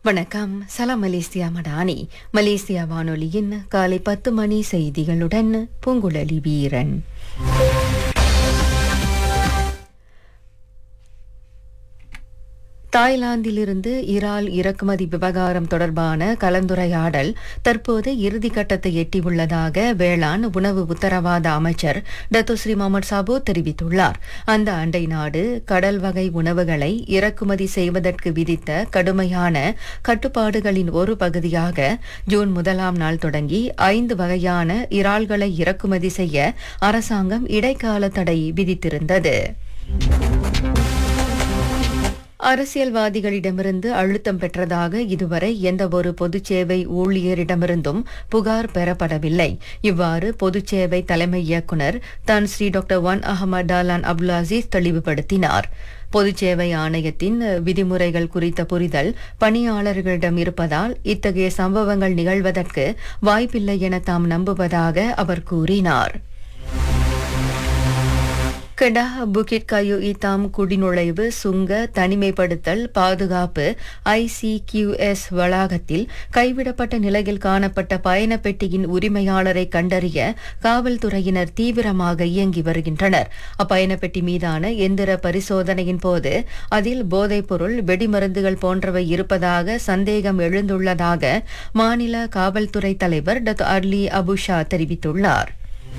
வணக்கம் சலாம் Malaysia Madani Malaysia வானொலியின் காலை பத்து மணி செய்திகளுடன் பூங்குழலி வீரன் தாய்லாந்திலிருந்து இறால் இறக்குமதி விவகாரம் தொடர்பான கலந்துரையாடல் தற்போது இறுதிக்கட்டத்தை எட்டியுள்ளதாக வேளாண் உணவு உத்தரவாத அமைச்சர் டத்துஸ்ரீ முகமது சாபு தெரிவித்துள்ளார் அந்த அண்டை நாடு கடல் வகை உணவுகளை இறக்குமதி செய்வதற்கு விதித்த கடுமையான கட்டுப்பாடுகளின் ஒரு பகுதியாக ஜூன் முதலாம் நாள் தொடங்கி ஐந்து வகையான இறால்களை இறக்குமதி செய்ய அரசாங்கம் இடைக்கால தடை விதித்திருந்தது அரசியல்வாதிகளிடமிருந்து அழுத்தம் பெற்றதாக இதுவரை எந்தவொரு பொதுச்சேவை ஊழியரிடமிருந்தும் புகார் பெறப்படவில்லை இவ்வாறு பொதுச்சேவை தலைமை இயக்குநர் தான் ஸ்ரீ டாக்டர் ஒன் அகமது டாலான் அப்துல் அசீஸ் தெளிவுபடுத்தினார் பொதுச்சேவை ஆணையத்தின் விதிமுறைகள் குறித்த புரிதல் பணியாளர்களிடம் இருப்பதால் இத்தகைய சம்பவங்கள் நிகழ்வதற்கு வாய்ப்பில்லை என தாம் நம்புவதாக அவர் கூறினார் கெடா புகிட் கயு இத்தாம் குடிநுழைவு சுங்க தனிமைப்படுத்தல் பாதுகாப்பு ஐசிகியூஎஸ் வளாகத்தில் கைவிடப்பட்ட நிலையில் காணப்பட்ட பயண பெட்டியின் உரிமையாளரை கண்டறிய காவல்துறையினர் தீவிரமாக இயங்கி வருகின்றனர் அப்பயண பெட்டி மீதான எந்திர பரிசோதனையின் போது அதில் போதைப்பொருள் வெடிமருந்துகள் போன்றவை இருப்பதாக சந்தேகம் எழுந்துள்ளதாக மாநில காவல்துறை தலைவர் டத்து அர்லி அபுஷா தெரிவித்துள்ளார்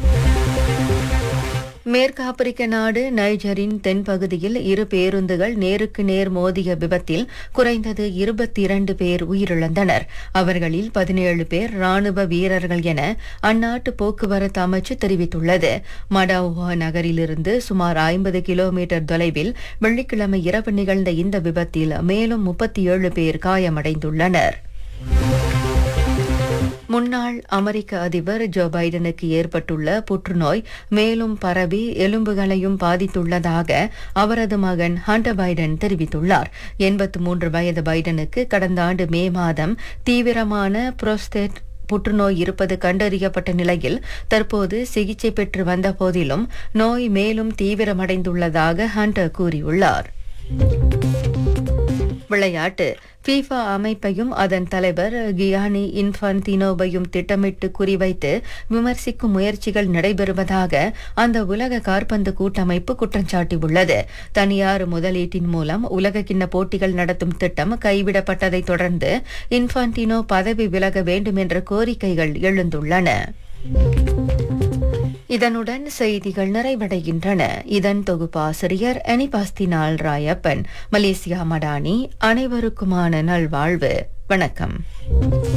மேற்கு ஆப்பிரிக்க நாடு நைஜரின் தென்பகுதியில் இரு பேருந்துகள் நேருக்கு நேர் மோதிய விபத்தில் குறைந்தது இருபத்தி இரண்டு பேர் உயிரிழந்தனர் அவர்களில் பதினேழு பேர் ராணுவ வீரர்கள் என அந்நாட்டு போக்குவரத்து அமைச்சு தெரிவித்துள்ளது மடாவுஹா நகரிலிருந்து சுமார் ஐம்பது கிலோமீட்டர் தொலைவில் வெள்ளிக்கிழமை இரவு நிகழ்ந்த இந்த விபத்தில் மேலும் முப்பத்தி ஏழு பேர் காயமடைந்துள்ளனர் முன்னாள் அமெரிக்க அதிபர் ஜோ பைடனுக்கு ஏற்பட்டுள்ள புற்றுநோய் மேலும் பரவி எலும்புகளையும் பாதித்துள்ளதாக அவரது மகன் ஹண்டர் பைடன் தெரிவித்துள்ளார் எண்பத்து மூன்று வயது பைடனுக்கு கடந்த ஆண்டு மே மாதம் தீவிரமான புரோஸ்டேட் புற்றுநோய் இருப்பது கண்டறியப்பட்ட நிலையில் தற்போது சிகிச்சை பெற்று வந்த போதிலும் நோய் மேலும் தீவிரமடைந்துள்ளதாக ஹண்டர் கூறியுள்ளார் விளையாட்டு ஃபீஃபா அமைப்பையும் அதன் தலைவர் கியானி இன்ஃபன்டினோவையும் திட்டமிட்டு குறிவைத்து விமர்சிக்கும் முயற்சிகள் நடைபெறுவதாக அந்த உலக காற்பந்து கூட்டமைப்பு குற்றம் சாட்டியுள்ளது தனியார் முதலீட்டின் மூலம் உலகக்கிண்ண போட்டிகள் நடத்தும் திட்டம் கைவிடப்பட்டதைத் தொடர்ந்து இன்ஃபன்டினோ பதவி விலக வேண்டும் என்ற கோரிக்கைகள் எழுந்துள்ளன இதனுடன் செய்திகள் நிறைவடைகின்றன இதன் தொகுப்பாசிரியர் அனிபாஸ்தினால் ராயப்பன் மலேசியா மடானி அனைவருக்குமான நல்வாழ்வு வணக்கம்